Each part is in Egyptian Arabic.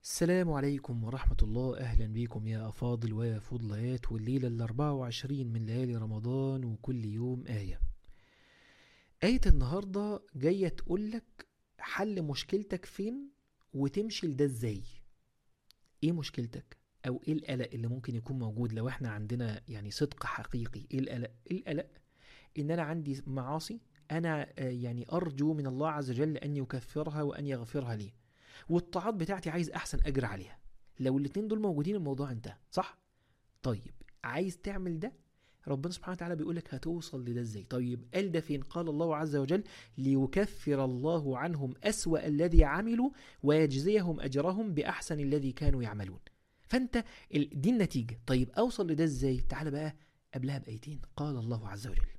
السلام عليكم ورحمة الله أهلا بكم يا أفاضل ويا فضليات والليلة الأربعة وعشرين من ليالي رمضان وكل يوم آية آية النهاردة جاية تقولك حل مشكلتك فين وتمشي لده ازاي ايه مشكلتك او ايه القلق اللي ممكن يكون موجود لو احنا عندنا يعني صدق حقيقي ايه القلق ايه القلق ان انا عندي معاصي انا آه، يعني ارجو من الله عز وجل ان يكفرها وان يغفرها لي والطاعات بتاعتي عايز احسن اجر عليها لو الاتنين دول موجودين الموضوع انتهى صح طيب عايز تعمل ده ربنا سبحانه وتعالى بيقول لك هتوصل لده ازاي طيب قال ده فين قال الله عز وجل ليكفر الله عنهم اسوا الذي عملوا ويجزيهم اجرهم باحسن الذي كانوا يعملون فانت ال- دي النتيجه طيب اوصل لده ازاي تعال بقى قبلها بايتين قال الله عز وجل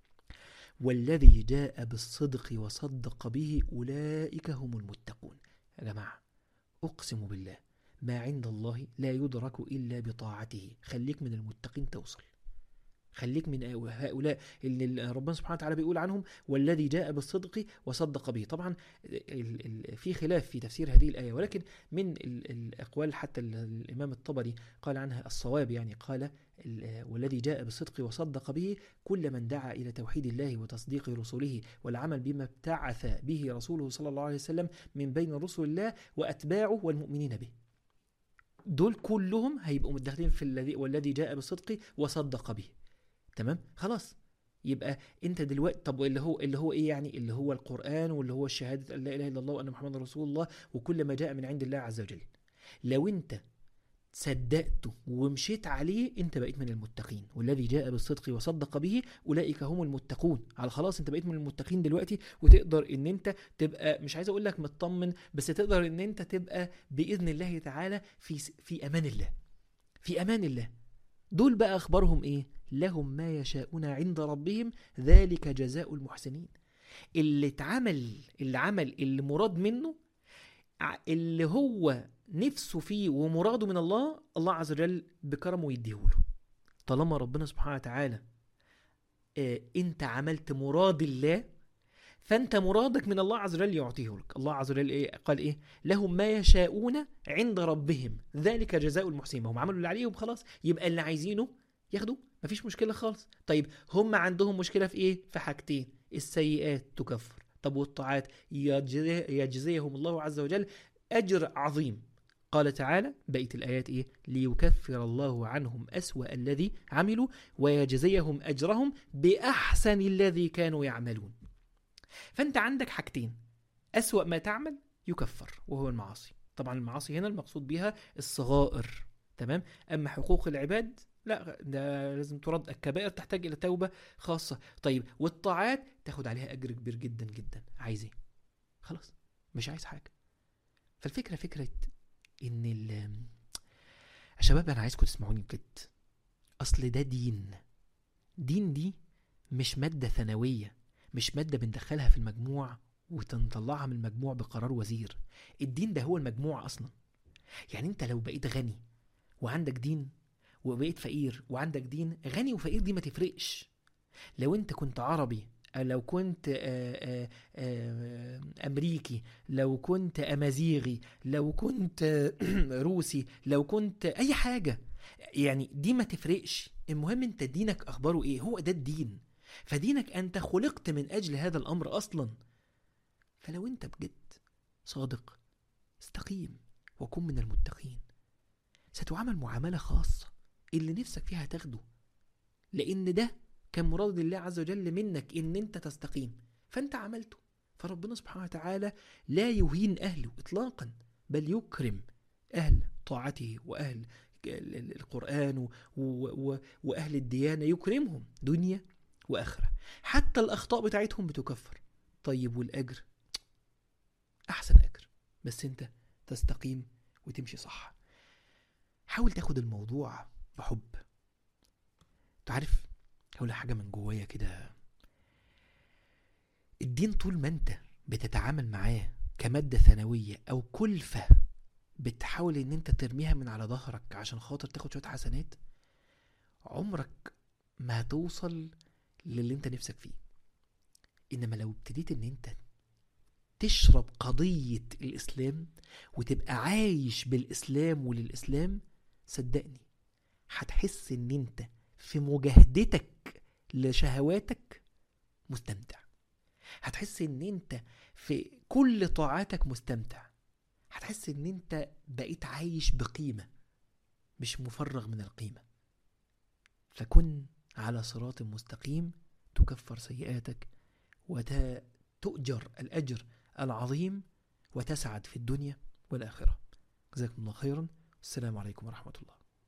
والذي جاء بالصدق وصدق به اولئك هم المتقون يا جماعه اقسم بالله ما عند الله لا يدرك الا بطاعته خليك من المتقين توصل خليك من هؤلاء اللي ربنا سبحانه وتعالى بيقول عنهم والذي جاء بالصدق وصدق به طبعا ال- ال- في خلاف في تفسير هذه الآية ولكن من ال- الأقوال حتى ال- الإمام الطبري قال عنها الصواب يعني قال ال- والذي جاء بالصدق وصدق به كل من دعا إلى توحيد الله وتصديق رسله والعمل بما ابتعث به رسوله صلى الله عليه وسلم من بين رسل الله وأتباعه والمؤمنين به دول كلهم هيبقوا متداخلين في الذي والذي جاء بالصدق وصدق به تمام خلاص يبقى انت دلوقتي طب اللي هو اللي هو ايه يعني اللي هو القران واللي هو شهاده ان لا اله الا الله وان محمد رسول الله وكل ما جاء من عند الله عز وجل لو انت صدقته ومشيت عليه انت بقيت من المتقين والذي جاء بالصدق وصدق به اولئك هم المتقون على خلاص انت بقيت من المتقين دلوقتي وتقدر ان انت تبقى مش عايز اقول لك مطمن بس تقدر ان انت تبقى باذن الله تعالى في في امان الله في امان الله دول بقى اخبارهم ايه لهم ما يشاءون عند ربهم ذلك جزاء المحسنين اللي اتعمل اللي عمل اللي مراد منه ع- اللي هو نفسه فيه ومراده من الله الله عز وجل بكرمه يديهوله طالما ربنا سبحانه وتعالى آه، انت عملت مراد الله فانت مرادك من الله عز وجل يعطيه لك الله عز وجل ايه قال ايه لهم ما يشاءون عند ربهم ذلك جزاء المحسنين ما هم عملوا اللي عليهم خلاص يبقى اللي عايزينه ياخدوه مفيش مشكله خالص طيب هم عندهم مشكله في ايه في حاجتين السيئات تكفر طب والطاعات يجزي يجزيهم الله عز وجل اجر عظيم قال تعالى بقيه الايات ايه ليكفر الله عنهم اسوا الذي عملوا ويجزيهم اجرهم باحسن الذي كانوا يعملون فانت عندك حاجتين اسوا ما تعمل يكفر وهو المعاصي طبعا المعاصي هنا المقصود بها الصغائر تمام اما حقوق العباد لا ده لازم ترد الكبائر تحتاج الى توبه خاصه طيب والطاعات تاخد عليها اجر كبير جدا جدا عايز ايه خلاص مش عايز حاجه فالفكره فكره ان ال يا شباب انا عايزكم تسمعوني بجد اصل ده دين دين دي مش ماده ثانويه مش ماده بندخلها في المجموع وتنطلعها من المجموع بقرار وزير الدين ده هو المجموع اصلا يعني انت لو بقيت غني وعندك دين وبقيت فقير وعندك دين غني وفقير دي ما تفرقش لو انت كنت عربي أو لو كنت آه، آه، آه، امريكي لو كنت امازيغي لو كنت آه، روسي لو كنت اي حاجه يعني دي ما تفرقش المهم انت دينك اخباره ايه هو ده الدين فدينك انت خلقت من اجل هذا الامر اصلا فلو انت بجد صادق استقيم وكن من المتقين ستعامل معامله خاصه اللي نفسك فيها هتاخده لان ده كان مراد الله عز وجل منك ان انت تستقيم فانت عملته فربنا سبحانه وتعالى لا يهين اهله اطلاقا بل يكرم اهل طاعته واهل ال- ال- القران و- و- و- واهل الديانه يكرمهم دنيا واخره حتى الاخطاء بتاعتهم بتكفر طيب والاجر احسن اجر بس انت تستقيم وتمشي صح حاول تاخد الموضوع بحب تعرف هقول حاجه من جوايا كده الدين طول ما انت بتتعامل معاه كماده ثانويه او كلفه بتحاول ان انت ترميها من على ظهرك عشان خاطر تاخد شويه حسنات عمرك ما هتوصل للي انت نفسك فيه انما لو ابتديت ان انت تشرب قضية الإسلام وتبقى عايش بالإسلام وللإسلام صدقني هتحس إن أنت في مجاهدتك لشهواتك مستمتع هتحس إن أنت في كل طاعاتك مستمتع هتحس إن أنت بقيت عايش بقيمة مش مفرغ من القيمة فكن على صراط مستقيم تكفر سيئاتك وتؤجر الأجر العظيم وتسعد في الدنيا والآخرة جزاكم الله خيرا السلام عليكم ورحمة الله